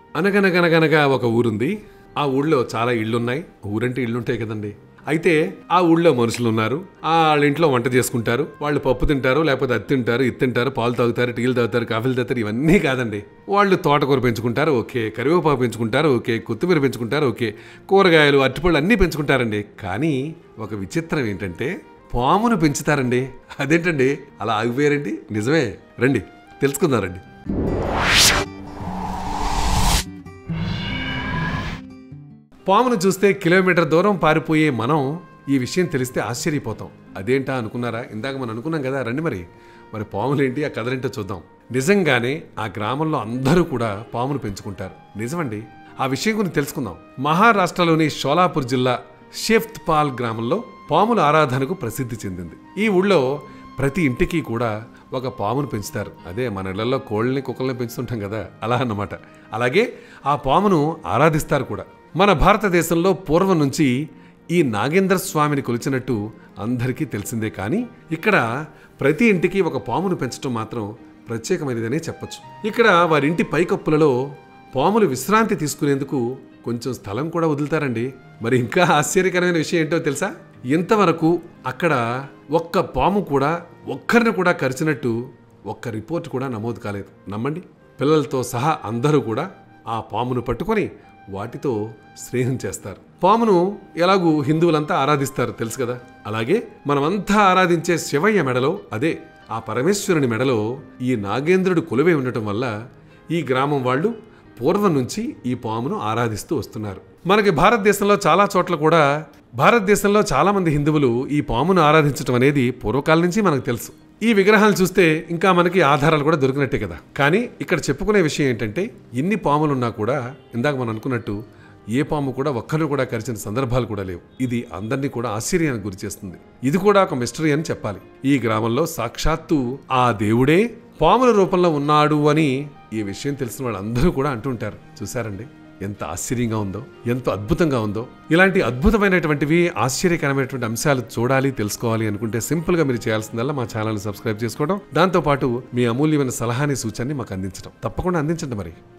అనగనగనగనగా ఒక ఊరుంది ఆ ఊళ్ళో చాలా ఇళ్ళున్నాయి ఊరంటే ఇళ్ళుంటాయి కదండి అయితే ఆ ఊళ్ళో మనుషులు ఉన్నారు ఆ వాళ్ళ ఇంట్లో వంట చేసుకుంటారు వాళ్ళు పప్పు తింటారు లేకపోతే అది తింటారు ఇది తింటారు పాలు తాగుతారు టీలు తాగుతారు కాఫీలు తాగుతారు ఇవన్నీ కాదండి వాళ్ళు తోటకూర పెంచుకుంటారు ఓకే కరివేపాకు పెంచుకుంటారు ఓకే కొత్తిమీర పెంచుకుంటారు ఓకే కూరగాయలు అరటిపళ్ళు అన్నీ పెంచుకుంటారండి కానీ ఒక విచిత్రం ఏంటంటే పామును పెంచుతారండి అదేంటండి అలా ఆగిపోయారండి నిజమే రండి తెలుసుకుందారండి పామును చూస్తే కిలోమీటర్ దూరం పారిపోయే మనం ఈ విషయం తెలిస్తే ఆశ్చర్యపోతాం అదేంటా అనుకున్నారా ఇందాక మనం అనుకున్నాం కదా రండి మరి మరి పాములేంటి ఆ కథలేంటో చూద్దాం నిజంగానే ఆ గ్రామంలో అందరూ కూడా పామును పెంచుకుంటారు నిజమండి ఆ విషయం గురించి తెలుసుకుందాం మహారాష్ట్రలోని షోలాపూర్ జిల్లా షేఫ్త్పాల్ గ్రామంలో పాముల ఆరాధనకు ప్రసిద్ధి చెందింది ఈ ఊళ్ళో ప్రతి ఇంటికి కూడా ఒక పామును పెంచుతారు అదే మన ఇళ్లలో కోళ్ళని కుక్కల్ని పెంచుతుంటాం కదా అలా అన్నమాట అలాగే ఆ పామును ఆరాధిస్తారు కూడా మన భారతదేశంలో పూర్వం నుంచి ఈ నాగేంద్ర స్వామిని కొలిచినట్టు అందరికీ తెలిసిందే కానీ ఇక్కడ ప్రతి ఇంటికి ఒక పామును పెంచడం మాత్రం ప్రత్యేకమైనదనే చెప్పొచ్చు ఇక్కడ వారింటి పైకప్పులలో పాములు విశ్రాంతి తీసుకునేందుకు కొంచెం స్థలం కూడా వదులుతారండి మరి ఇంకా ఆశ్చర్యకరమైన విషయం ఏంటో తెలుసా ఇంతవరకు అక్కడ ఒక్క పాము కూడా ఒక్కరిని కూడా కరిచినట్టు ఒక్క రిపోర్ట్ కూడా నమోదు కాలేదు నమ్మండి పిల్లలతో సహా అందరూ కూడా ఆ పామును పట్టుకొని వాటితో స్నేహం చేస్తారు పామును ఎలాగూ హిందువులంతా ఆరాధిస్తారు తెలుసు కదా అలాగే మనమంతా ఆరాధించే శివయ్య మెడలో అదే ఆ పరమేశ్వరుని మెడలో ఈ నాగేంద్రుడు కొలువై ఉండటం వల్ల ఈ గ్రామం వాళ్ళు పూర్వం నుంచి ఈ పామును ఆరాధిస్తూ వస్తున్నారు మనకి భారతదేశంలో చాలా చోట్ల కూడా భారతదేశంలో చాలా మంది హిందువులు ఈ పామును ఆరాధించడం అనేది పూర్వకాలం నుంచి మనకు తెలుసు ఈ విగ్రహాలు చూస్తే ఇంకా మనకి ఆధారాలు కూడా దొరికినట్టే కదా కానీ ఇక్కడ చెప్పుకునే విషయం ఏంటంటే ఇన్ని పాములున్నా కూడా ఇందాక మనం అనుకున్నట్టు ఏ పాము కూడా ఒక్కరు కూడా కరిచిన సందర్భాలు కూడా లేవు ఇది అందరినీ కూడా ఆశ్చర్యానికి గురి చేస్తుంది ఇది కూడా ఒక మిస్టరీ అని చెప్పాలి ఈ గ్రామంలో సాక్షాత్తు ఆ దేవుడే పాముల రూపంలో ఉన్నాడు అని ఈ విషయం తెలిసిన వాళ్ళందరూ కూడా అంటుంటారు చూసారండి ఎంత ఆశ్చర్యంగా ఉందో ఎంతో అద్భుతంగా ఉందో ఇలాంటి అద్భుతమైనటువంటివి ఆశ్చర్యకరమైనటువంటి అంశాలు చూడాలి తెలుసుకోవాలి అనుకుంటే సింపుల్ గా మీరు చేయాల్సిందల్లా మా ఛానల్ సబ్స్క్రైబ్ చేసుకోవడం దాంతో పాటు మీ అమూల్యమైన సలహాని సూచనని మాకు అందించడం తప్పకుండా అందించండి మరి